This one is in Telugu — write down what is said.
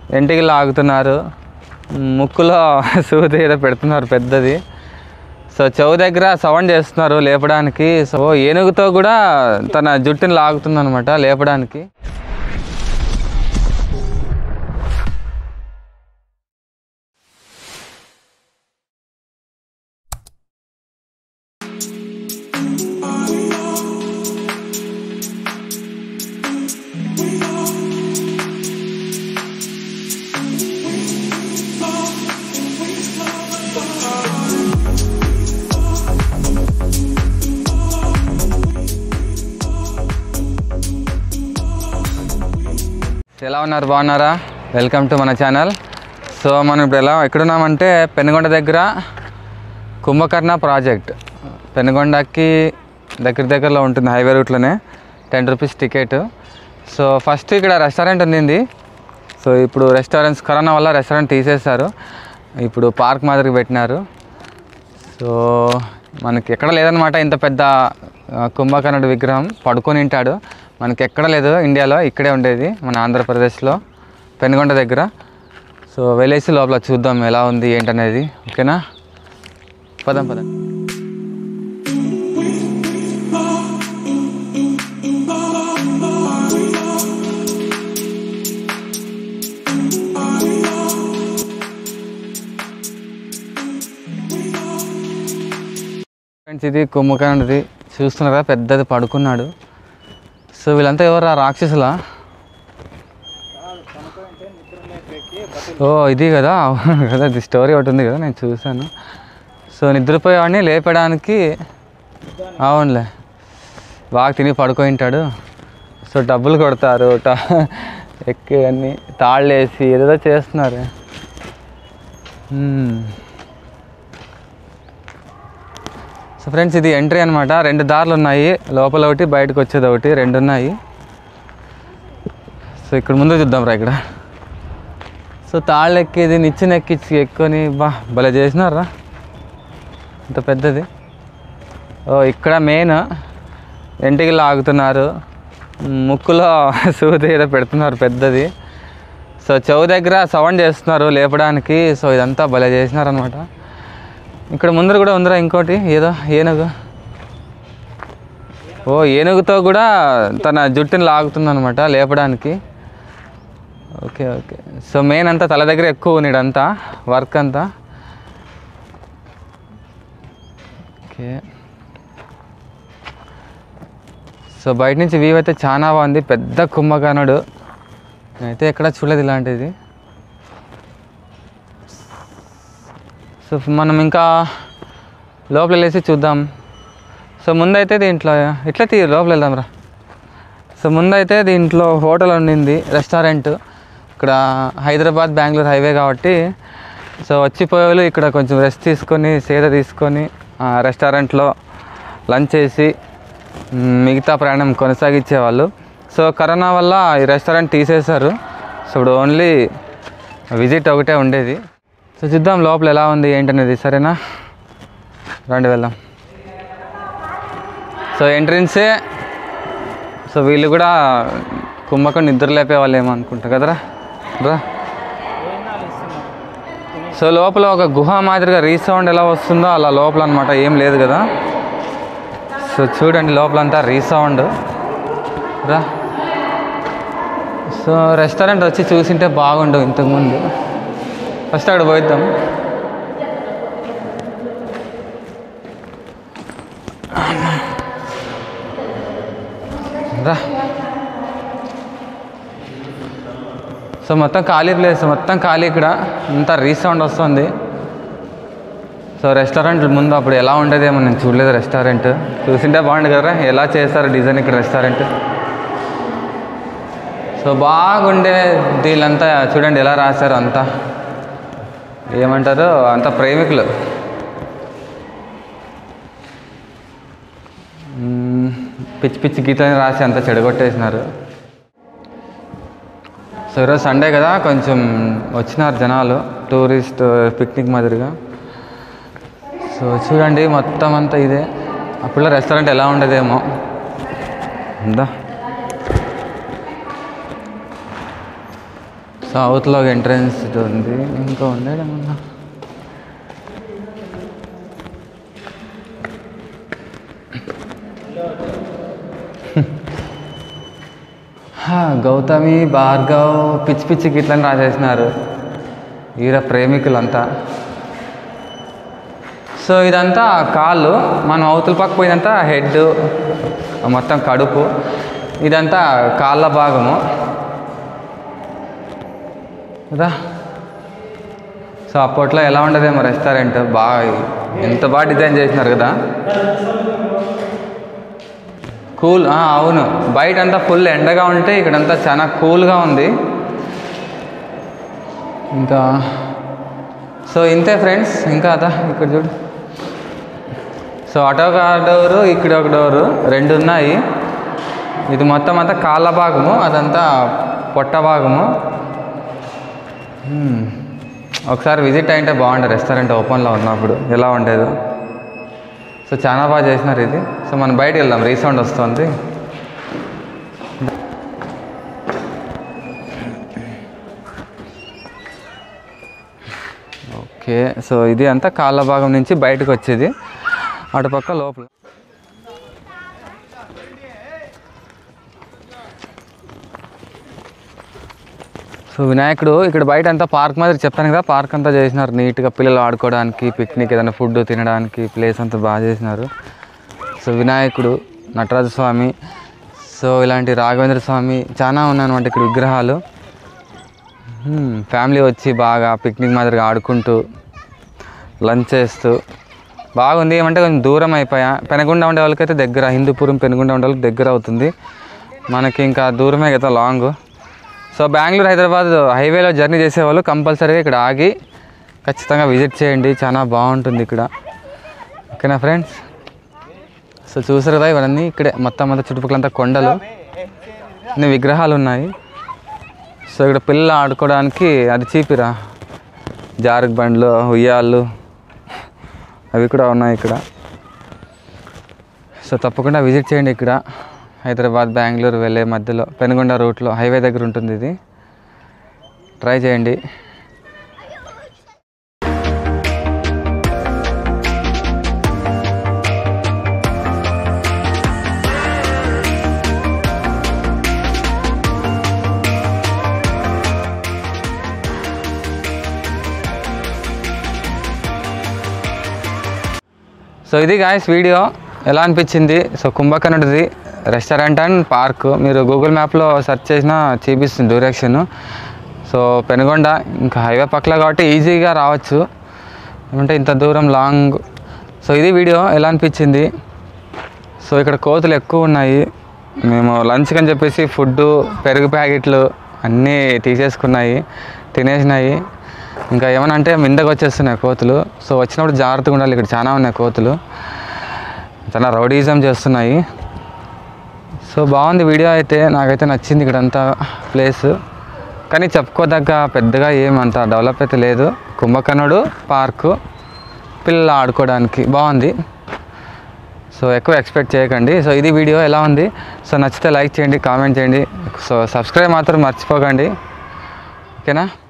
ఎంటికి లాగుతున్నారు ముక్కులో సూది ఏదో పెడుతున్నారు పెద్దది సో చెవు దగ్గర సౌండ్ చేస్తున్నారు లేపడానికి సో ఏనుగుతో కూడా తన జుట్టుని లాగుతుంది అనమాట లేపడానికి ఎలా ఉన్నారు బాగున్నారా వెల్కమ్ టు మన ఛానల్ సో మనం ఇప్పుడు ఎలా ఎక్కడున్నామంటే పెనుగొండ దగ్గర కుంభకర్ణ ప్రాజెక్ట్ పెనుగొండకి దగ్గర దగ్గరలో ఉంటుంది హైవే రూట్లోనే ten rupees ticket so first ఇక్కడ రెస్టారెంట్ ఉండింది సో ఇప్పుడు రెస్టారెంట్స్ కరోనా వల్ల రెస్టారెంట్ తీసేశారు ఇప్పుడు పార్క్ మాదిరికి పెట్టినారు సో మనకి ఎక్కడ లేదనమాట ఇంత పెద్ద ఆ, కుంభకర్ణుడి విగ్రహం పడుకొని ఉంటాడు మనకి ఎక్కడ లేదు ఇండియాలో ఇక్కడే ఉండేది మన ఆంధ్రప్రదేశ్లో పెనుగొండ దగ్గర సో వెళ్ళేసి లోపల చూద్దాం ఎలా ఉంది ఏంటనేది ఓకేనా పదం పదం ఫ్రెండ్స్ ఇది కుంభకర్ణుడిది చూస్తున్నారా పెద్దది పడుకున్నాడు సో వీళ్ళంతా ఎవరా రాక్షసులా ఓ ఇది కదా అవును కదా ఇది స్టోరీ ఒకటి ఉంది కదా నేను చూశాను సో నిద్రపోయేవాడిని లేపడానికి అవునులే బాగా తిని పడుకొని ఉంటాడు సో డబ్బులు కొడతారు ట ఎక్కి అన్ని తాళ్ళు వేసి ఏదేదో చేస్తున్నారు మ్మ్. సో ఫ్రెండ్స్ ఇది ఎంట్రీ అనమాట రెండు దారులు ఉన్నాయి లోపల ఒకటి బయటకు వచ్చేది ఒకటి రెండు ఉన్నాయి సో ఇక్కడ ముందు చూద్దాం రా ఇక్కడ సో తాళ్ళు ఎక్కేది నిచ్చెన ఎక్కించి ఎక్కుని బా భలే చేసినారా ఇంత పెద్దది ఓ ఇక్కడ మెయిన్ ఎంటికి లాగుతున్నారు ముక్కులో సూది ఏదో పెడుతున్నారు పెద్దది సో చెవు దగ్గర సౌండ్ చేస్తున్నారు లేపడానికి సో ఇదంతా భలే చేసినారనమాట ఇక్కడ ముందర కూడా ఉందిరా ఇంకోటి ఏదో ఏనుగు ఓ ఏనుగుతో కూడా తన జుట్టుని లాగుతుంది అనమాట లేపడానికి ఓకే ఓకే సో మెయిన్ అంతా తల దగ్గర ఎక్కువ నీడంతా వర్క్ అంతా ఓకే సో బయట నుంచి వ్యూ అయితే చాలా బాగుంది పెద్ద కుంభకర్ణుడు నేనైతే ఎక్కడ చూడలేదు ఇలాంటిది సో మనం ఇంకా లోపల వెళ్ళేసి చూద్దాం సో ముందైతే దీంట్లో ఇట్లా తీ లోపల వెళ్దాం రా సో ముందైతే దీంట్లో హోటల్ ఉండింది రెస్టారెంట్ ఇక్కడ హైదరాబాద్ బెంగళూరు హైవే కాబట్టి సో వచ్చిపోయే వాళ్ళు ఇక్కడ కొంచెం రెస్ట్ తీసుకొని సేద తీసుకొని ఆ, రెస్టారెంట్లో లంచ్ చేసి మ్, మిగతా ప్రయాణం కొనసాగించేవాళ్ళు సో కరోనా వల్ల ఈ రెస్టారెంట్ తీసేశారు సో ఇప్పుడు ఓన్లీ విజిట్ ఒకటే ఉండేది సో చూద్దాం లోపల ఎలా ఉంది ఏంటనేది సరేనా రండి వెళ్దాం సో ఎంట్రన్సే సో వీళ్ళు కూడా కుంభకం నిద్ర లేపే వాళ్ళు ఏమో అనుకుంటా కదరా రా సో లోపల ఒక గుహ మాదిరిగా రీసౌండ్ ఎలా వస్తుందో అలా లోపల అనమాట ఏం లేదు కదా సో చూడండి లోపలంతా రీసౌండ్ రా సో రెస్టారెంట్ వచ్చి చూసింటే బాగుండు ఇంతకుముందు ఫస్ట్ అక్కడ పోయిద్దాం రా సో మొత్తం ఖాళీ ప్లేస్ మొత్తం ఖాళీ ఇక్కడ అంతా రీసౌండ్ వస్తుంది సో రెస్టారెంట్ ముందు అప్పుడు ఎలా ఉండేదేమో నేను చూడలేదు రెస్టారెంట్ చూసింటే బాగుండు కదా ఎలా చేస్తారు డిజైన్ ఇక్కడ రెస్టారెంట్ సో బాగుండే వీళ్ళంతా చూడండి ఎలా రాశారు అంతా ఏమంటారు అంత ప్రేమికులు మ్మ్, పిచ్చి పిచ్చి గీతని రాసి అంతా చెడగొట్టేసినారు సో ఈరోజు సండే కదా కొంచెం వచ్చినారు జనాలు టూరిస్ట్ పిక్నిక్ మాదిరిగా సో చూడండి మొత్తం అంతా ఇదే అప్పుడు రెస్టారెంట్ ఎలా ఉండదేమో ఉందా సౌత్లో ఎంట్రన్స్ ఇది ఉంది ఇంకా ఉండేదేమన్నా హా, గౌతమి భార్గవ్ పిచ్చి పిచ్చి గిట్లని రాసేసినారు ఈర ప్రేమికులంతా సో ఇదంతా కాళ్ళు మనం అవతల పక్క పోయినంతా హెడ్ మొత్తం కడుపు ఇదంతా కాళ్ళ భాగము కదా సో అప్పట్లో ఎలా ఉండదేమో రెస్టారెంట్ బాగా ఎంత బాగా డిజైన్ చేసినారు కదా కూల్ అవును బయట అంతా ఫుల్ ఎండగా ఉంటే ఇక్కడంతా చాలా కూల్గా ఉంది ఇంకా సో ఇంతే ఫ్రెండ్స్ ఇంకా అదా ఇక్కడ చూడు సో అటో ఒక డోరు ఇక్కడ ఒక డోరు రెండు ఉన్నాయి ఇది మొత్తం అంతా కాళ్ళ భాగము అదంతా పొట్ట భాగము హ్మ్. ఒకసారి విజిట్ అయింటే బాగుండే రెస్టారెంట్ ఓపెన్లో ఉన్నప్పుడు ఎలా ఉండేది సో చాలా బాగా చేసినారు ఇది సో మనం బయటికి వెళ్దాం రీసౌండ్ వస్తుంది ఓకే సో ఇది అంతా కాళ్ళ భాగం నుంచి బయటకు వచ్చేది అటుపక్క లోపల సో వినాయకుడు ఇక్కడ బయట అంతా పార్క్ మాదిరి చెప్పాను కదా పార్క్ అంతా చేసినారు నీట్గా పిల్లలు ఆడుకోవడానికి పిక్నిక్ ఏదైనా ఫుడ్ తినడానికి ప్లేస్ అంతా బాగా చేసినారు సో వినాయకుడు నటరాజ స్వామి సో ఇలాంటి రాఘవేంద్ర స్వామి చాలా ఉన్నాయన్నమాట ఇక్కడ విగ్రహాలు హ్మ్, ఫ్యామిలీ వచ్చి బాగా పిక్నిక్ మాదిరిగా ఆడుకుంటూ లంచ్ చేస్తూ బాగుంది ఏమంటే కొంచెం దూరం అయిపోయా పెనగుండ ఉండే వాళ్ళకైతే దగ్గర హిందూపురం పెనుగుండ ఉండే వాళ్ళకి దగ్గర అవుతుంది మనకి ఇంకా దూరమే కదా లాంగ్ సో బెంగళూరు హైదరాబాద్ హైవేలో జర్నీ చేసేవాళ్ళు కంపల్సరీగా ఇక్కడ ఆగి ఖచ్చితంగా విజిట్ చేయండి చాలా బాగుంటుంది ఇక్కడ ఓకేనా ఫ్రెండ్స్ సో చూసారు కదా ఇవన్నీ ఇక్కడే మొత్తం అంతా చుట్టుపక్కలంతా కొండలు అన్ని విగ్రహాలు ఉన్నాయి సో ఇక్కడ పిల్లలు ఆడుకోవడానికి అది చీపిరా జారుగు బండ్లు ఉయ్యాళ్ళు అవి కూడా ఉన్నాయి ఇక్కడ సో తప్పకుండా విజిట్ చేయండి ఇక్కడ హైదరాబాద్ బెంగళూరు వెళ్ళే మధ్యలో పెనుగొండ రూట్లో హైవే దగ్గర ఉంటుంది ఇది ట్రై చేయండి సో ఇది గాయస్ వీడియో ఎలా అనిపించింది సో కుంభకర్ణుడిది రెస్టారెంట్ అండ్ పార్క్ మీరు గూగుల్ మ్యాప్లో సెర్చ్ చేసినా చూపిస్తుంది డైరెక్షన్ సో పెనుగొండ ఇంకా హైవే పక్కల కాబట్టి ఈజీగా రావచ్చు అంటే ఇంత దూరం లాంగ్ సో ఇది వీడియో ఎలా అనిపించింది సో ఇక్కడ కోతులు ఎక్కువ ఉన్నాయి మేము లంచ్కి అని చెప్పేసి ఫుడ్ పెరుగు ప్యాకెట్లు అన్నీ తీసేసుకున్నాయి తినేసినాయి ఇంకా ఏమన్నా అంటే మిందకు వచ్చేస్తున్నాయి కోతులు సో వచ్చినప్పుడు జాగ్రత్తగా ఉండాలి ఇక్కడ చాలా ఉన్నాయి కోతులు చాలా రౌడీజం చేస్తున్నాయి సో బాగుంది వీడియో అయితే నాకైతే నచ్చింది ఇక్కడంతా ప్లేస్ కానీ చెప్పుకోదగ్గ పెద్దగా ఏమంత డెవలప్ అయితే లేదు కుంభకర్ణుడు పార్కు పిల్లలు ఆడుకోవడానికి బాగుంది సో ఎక్కువ ఎక్స్పెక్ట్ చేయకండి సో ఇది వీడియో ఎలా ఉంది సో నచ్చితే లైక్ చేయండి కామెంట్ చేయండి సో సబ్స్క్రైబ్ మాత్రం మర్చిపోకండి ఓకేనా